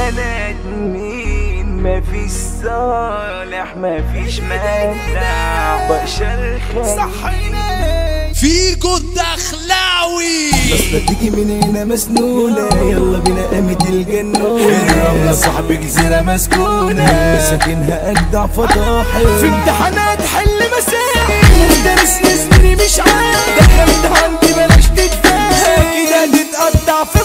بنات مين مفيش صالح مفيش مانع بشر خاين فيجو الدخلاوي اصلا تيجي من هنا مسنونة يلا بينا قامت الجنونة الرملة صاحب جزيرة مسكونة مساكنها أجدع فضاحي في امتحانات حل مسائل مدرس يسمني مش عارف دخلت عندي بلاش تتفاهم كده تتقطع في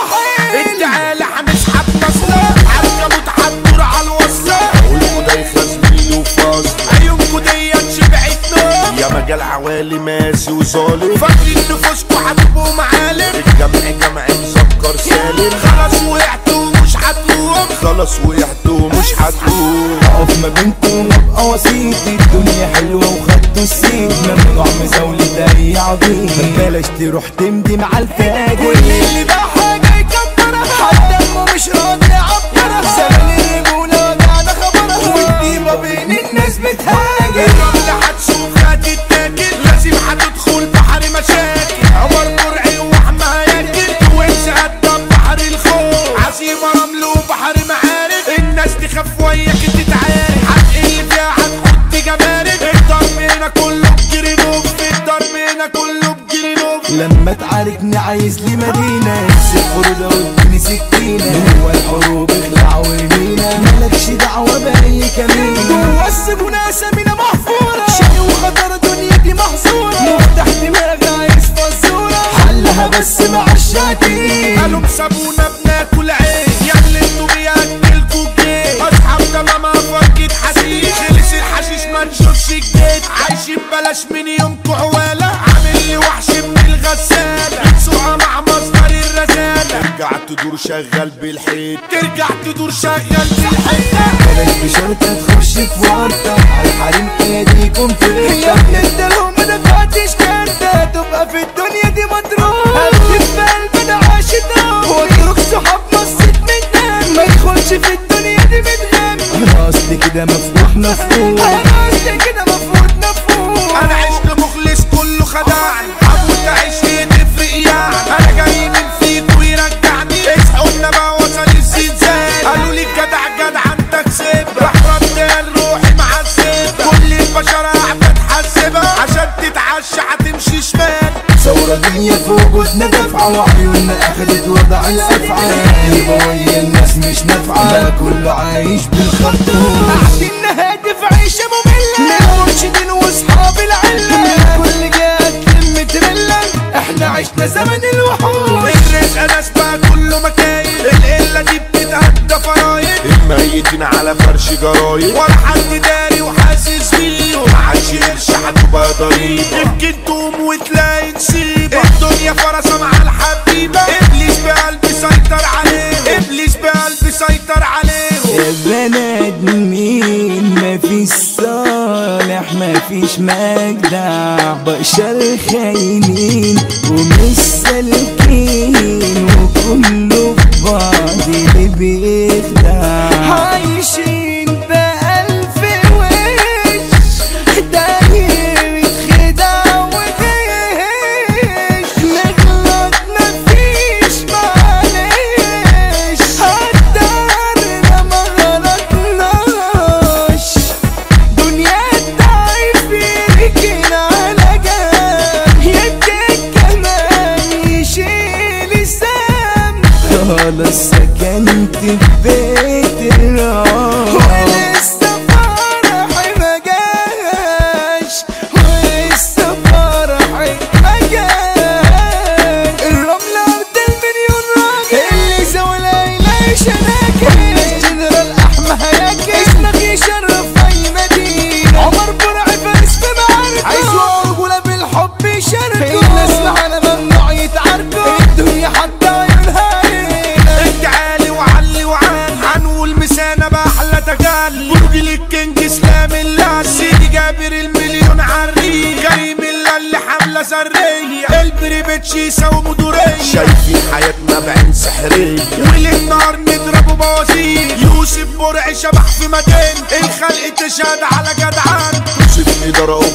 مراحل تعالى هنسحب نصلة عنكبوت هتدور على الوصلة قولوا ده يخزني وفاصل عيونكوا ديت شبعت نوم يا مجال عوالي ماسي وظالم فاكرين نفوسكوا هتبقوا معالم الجمع جمع مسكر سالم خلاص وقعتوا ومش هتقوم خلاص وقعتوا ومش هتقوم اقف ما بينكم وابقى وسيط الدنيا حلوة وخدتوا السيد ممنوع مزاولة اي عظيم بلاش تروح تمضي مع الفاجر كل اللي باع حاجة يكبرها حتى هو مش راضي يعبرها زمن الرجولة وجعنا خبرها والديبة بين الناس بتهاجر الرملة هتشوف هتتاكل لازم هتدخل بحر مشاكل عمر مرعي وحما ياكل وانسى قدام بحر الخوف عزيمة رمل وبحر معارك الناس تخاف وياك تتعارك هتقل فيها هتحط جمارك الضرب هنا كله بجرينوف الضرب هنا كله بجرينوف لما تعاركني عايز لي مدينة امسك خردة واديني سكينة جوا الحروب اخلع ويمينة مالكش دعوة بأي كمينة جوا السجونة أسامينا محفورة شقي وخطر دنيتي محظورة مفتاح دماغي عايز فزورة حلها بس مع الشاتين قالوا بسابونا بناكل عيش يا اللي انتوا بياكلكوا الجيش اصحاب تمام فرقة حشيش خلص الحشيش ما نشوفش جديد عايشين بلاش من يومكوا عوالة عامل لي وحش من الغسالة بتسوقها مع مصدر الرسالة ترجع تدور شغال بالحيط ترجع تدور شغال بالحيط بلاش بشرطة تخش في ورطة عالحريم ايديكم في يا ابني انت لو ما دفعتش كارتة تبقى في الدنيا دي مضروب هكتب في قلب انا عاشق واترك صحاب نصت من ما يدخلش في الدنيا دي متغم انا اصلي كده مفتوح مفهوم انا اصلي كده مفروض مفهوم انا عشت مخلص كله خدعني هموت اعيش ليه تفرق يعني انا جاي من فيك ويرجعني اصحوا لنا بقى وصل الزلزال قالوا لي جدع جدع انت كسبت راح رد روحي مع السيف كل البشر قاعده تحسبها عشان تتعشى هتمشي شمال ثورة دنيا فوق وزنا دفعة وعيوننا أخدت وضع الأفعى يبقى ويا الناس مش نافعة لا كله عايش بالخرطوم قاعدين نهادف عيشة مملة من مرشدين وأصحاب العلة من كل جهة تلم تملة احنا عشنا زمن الوحوش الرزق ناس بقى كله مكاين القله دي بتتهدى فرايد الميتين على فرش جرايد ولا حد داري وحاسس بيهم محدش قرش هتبقى ضريب يمكن تقوم وتلاقي نسيبة الدنيا فرصة مع الحبيبة ابليس بقلبي سيطر عليهم ابليس بقلبي سيطر عليهم يا بنات مين مفيش صالح مفيش مجدع بشر خاينين ومش سالكين وكله في بعض اللي بيخدع عايشين بألف وش داير خدع وغش نغلط مفيش معلش قدرنا ما غلطناش دنيا الضعيف يركن على جنب يبكي كمان يشيل السم خلاص سكنت في بيت الراحة ولسه فرحي ما جاش ولسه فرحي ما جاش الرملة أرض المليون راجل اللي زولها يلاقي شناكل الجنرال أحمى هياكل اسمك يشرف أي مدينة عمر برعي فارس في معاركه عايزوا رجولة بالحب يشاركوا الناس معانا ممنوع يتعاركوا الدنيا حتى عيونها علينا تعالي وعلي وعال هنقول مسانة بأحلى تجال برج للكينج اسلام الله سيدي جابر المليون عريق كريم الله اللي حملة سرية البريبتشي يساوي مدورية شايفين حياتنا بعين سحرية وليل نهار نضربه بوازير يوسف برع شبح في مدينة الخلق تشهد على جدعان يوسف إدارة قبطان في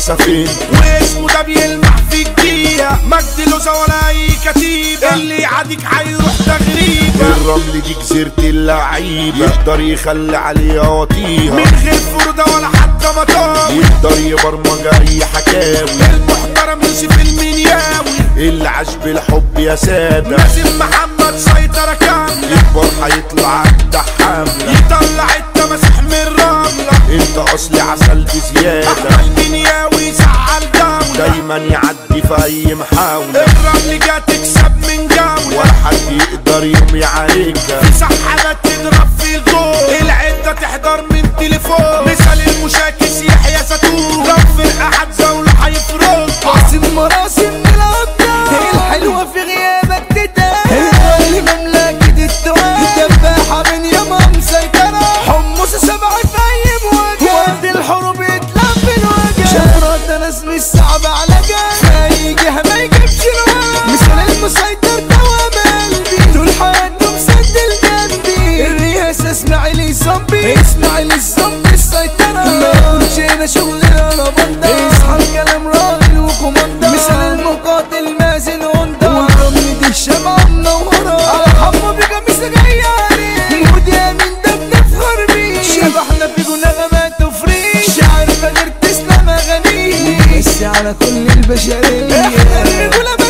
سفينته واسمه ده بيلمح في الدقيقة مجد لوزة ولا اي كتيبة اللي يعاديك هيروح تغريبة الرمل دي جزيرة اللعيبة يقدر يخلي عليها وطيها من غير فرودة ولا حتى مطاوي يقدر يبرمج اي حكاوي المحترم يوسف المنياوي اللي عاش بالحب يا سادة لازم محمد سيطرة كاملة يكبر هيطلع اجدع حملة يطلع التماسيح من الرملة انت اصلي عسل بزيادة احمد منياوي زعل دولة دايما يعدي في اي محاولة الرمل جا تكسب من جولة ولا حد يقدر يوم عليك في سحابات تضرب في الجول العدة تحضر من تليفون مثال المشاكس يحيى ستون لو فرقة هتزاوله هيفرق عاصم مراسم الابطال الحلوة في غيابك تتاهل مملكة التوال دباحة من يومها مسيطرة حمص سبعة في أي مواجهة وقت الحروب يتلف في الوجه شهرة ناس مش صعبة على جال في أي جهة ما يجيبش الوقت مثال المسيطر دوام قلبي طول حياته مسجل جنبي الرئاسة اسماعيل الزومبي اسماعيل الزومبي السيطرة ما يكونش هنا شغل انا بندر اصحى الكلام راجل وكوماندا مثال المقاتل مازن هوندا والرمل دي الشمعة منورة على حمو بقميص غياري ودي من ده بنفخر بيه شبحنا في نغمات وفريق شعر فجر تسلم اغانيه بس على كل البشرية احنا الرجولة